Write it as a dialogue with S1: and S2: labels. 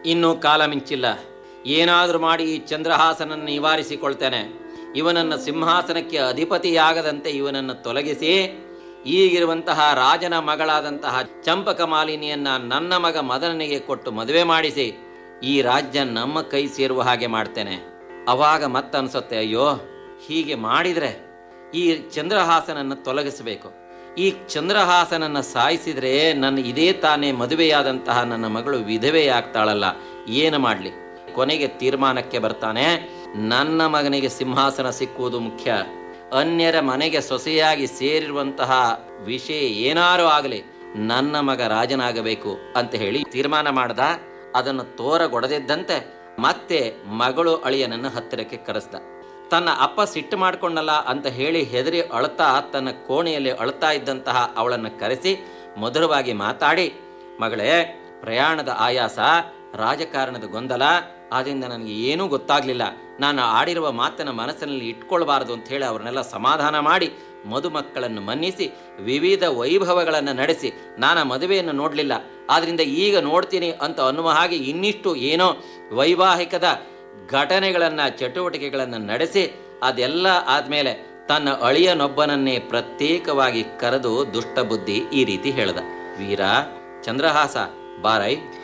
S1: ಇನ್ನೂ ಕಾಲ ಮಿಂಚಿಲ್ಲ ಏನಾದರೂ ಮಾಡಿ ಈ ಚಂದ್ರಹಾಸನನ್ನು ನಿವಾರಿಸಿಕೊಳ್ತೇನೆ ಇವನನ್ನು ಸಿಂಹಾಸನಕ್ಕೆ ಅಧಿಪತಿಯಾಗದಂತೆ ಇವನನ್ನು ತೊಲಗಿಸಿ ಈಗಿರುವಂತಹ ರಾಜನ ಮಗಳಾದಂತಹ ಚಂಪಕ ಮಾಲಿನಿಯನ್ನ ನನ್ನ ಮಗ ಮದನನಿಗೆ ಕೊಟ್ಟು ಮದುವೆ ಮಾಡಿಸಿ ಈ ರಾಜ್ಯ ನಮ್ಮ ಕೈ ಸೇರುವ ಹಾಗೆ ಮಾಡ್ತೇನೆ ಅವಾಗ ಮತ್ತನ್ಸುತ್ತೆ ಅಯ್ಯೋ ಹೀಗೆ ಮಾಡಿದ್ರೆ ಈ ಚಂದ್ರಹಾಸನನ್ನು ತೊಲಗಿಸಬೇಕು ಈ ಚಂದ್ರಹಾಸನನ್ನು ಸಾಯಿಸಿದ್ರೆ ನನ್ನ ಇದೇ ತಾನೇ ಮದುವೆಯಾದಂತಹ ನನ್ನ ಮಗಳು ವಿಧವೆಯಾಗ್ತಾಳಲ್ಲ ಏನು ಮಾಡಲಿ ಕೊನೆಗೆ ತೀರ್ಮಾನಕ್ಕೆ ಬರ್ತಾನೆ ನನ್ನ ಮಗನಿಗೆ ಸಿಂಹಾಸನ ಸಿಕ್ಕುವುದು ಮುಖ್ಯ ಅನ್ಯರ ಮನೆಗೆ ಸೊಸೆಯಾಗಿ ಸೇರಿರುವಂತಹ ವಿಷಯ ಏನಾರು ಆಗಲಿ ನನ್ನ ಮಗ ರಾಜನಾಗಬೇಕು ಅಂತ ಹೇಳಿ ತೀರ್ಮಾನ ಮಾಡ್ದ ಅದನ್ನು ತೋರಗೊಡದಿದ್ದಂತೆ ಮತ್ತೆ ಮಗಳು ಅಳಿಯನನ್ನು ಹತ್ತಿರಕ್ಕೆ ಕರೆಸ್ದ ತನ್ನ ಅಪ್ಪ ಸಿಟ್ಟು ಮಾಡ್ಕೊಂಡಲ್ಲ ಅಂತ ಹೇಳಿ ಹೆದರಿ ಅಳ್ತಾ ತನ್ನ ಕೋಣೆಯಲ್ಲಿ ಅಳ್ತಾ ಇದ್ದಂತಹ ಅವಳನ್ನು ಕರೆಸಿ ಮಧುರವಾಗಿ ಮಾತಾಡಿ ಮಗಳೇ ಪ್ರಯಾಣದ ಆಯಾಸ ರಾಜಕಾರಣದ ಗೊಂದಲ ಆದ್ರಿಂದ ನನಗೆ ಏನೂ ಗೊತ್ತಾಗ್ಲಿಲ್ಲ ನಾನು ಆಡಿರುವ ಮಾತನ್ನ ಮನಸ್ಸಿನಲ್ಲಿ ಇಟ್ಕೊಳ್ಬಾರದು ಅಂತ ಹೇಳಿ ಅವ್ರನ್ನೆಲ್ಲ ಸಮಾಧಾನ ಮಾಡಿ ಮದುಮಕ್ಕಳನ್ನು ಮನ್ನಿಸಿ ವಿವಿಧ ವೈಭವಗಳನ್ನು ನಡೆಸಿ ನಾನು ಆ ಮದುವೆಯನ್ನು ನೋಡಲಿಲ್ಲ ಆದ್ರಿಂದ ಈಗ ನೋಡ್ತೀನಿ ಅಂತ ಅನ್ನುವ ಹಾಗೆ ಇನ್ನಿಷ್ಟು ಏನೋ ವೈವಾಹಿಕದ ಘಟನೆಗಳನ್ನು ಚಟುವಟಿಕೆಗಳನ್ನು ನಡೆಸಿ ಅದೆಲ್ಲ ಆದಮೇಲೆ ತನ್ನ ಅಳಿಯನೊಬ್ಬನನ್ನೇ ಪ್ರತ್ಯೇಕವಾಗಿ ಕರೆದು ದುಷ್ಟ ಬುದ್ಧಿ ಈ ರೀತಿ ಹೇಳ್ದ ವೀರ ಚಂದ್ರಹಾಸ ಬಾರೈ